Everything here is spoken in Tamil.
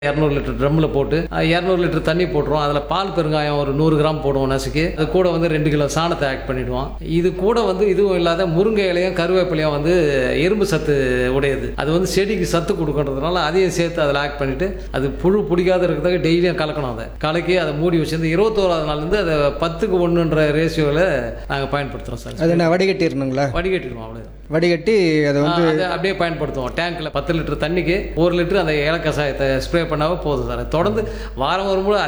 இரநூறு லிட்டர் ட்ரம்மில் போட்டு இரநூறு லிட்டர் தண்ணி போட்டுருவோம் அதில் பால் பெருங்காயம் ஒரு நூறு கிராம் போடுவோம் நசுக்கி அது கூட வந்து ரெண்டு கிலோ சாணத்தை ஆட் பண்ணிடுவோம் இது கூட வந்து இதுவும் இல்லாத முருங்கை இலையும் கருவேப்பிலையும் வந்து இரும்பு சத்து உடையது அது வந்து செடிக்கு சத்து கொடுக்கறதுனால அதையும் சேர்த்து அதில் ஆட் பண்ணிவிட்டு அது புழு பிடிக்காத இருக்கிறதுக்கு டெய்லியும் கலக்கணும் அதை கலக்கி அதை மூடி வச்சிருந்து இருபத்தோராது நாள்லேருந்து அதை பத்துக்கு ஒன்றுன்ற ரேஷியோவில் நாங்கள் பயன்படுத்துகிறோம் சார் அது என்ன வடிகட்டிடணுங்களா வடிகட்டிடுவோம் அவ்வளோ வடிகட்டி அதை வந்து அதை அப்படியே பயன்படுத்துவோம் டேங்க்கில் பத்து லிட்டர் தண்ணிக்கு ஒரு லிட்டர் அந்த ஏலக்கசாயத்தை ஸ்ப்ரே பண்ணாவே போதும் சார் தொடர்ந்து வாரம் ஒரு முறை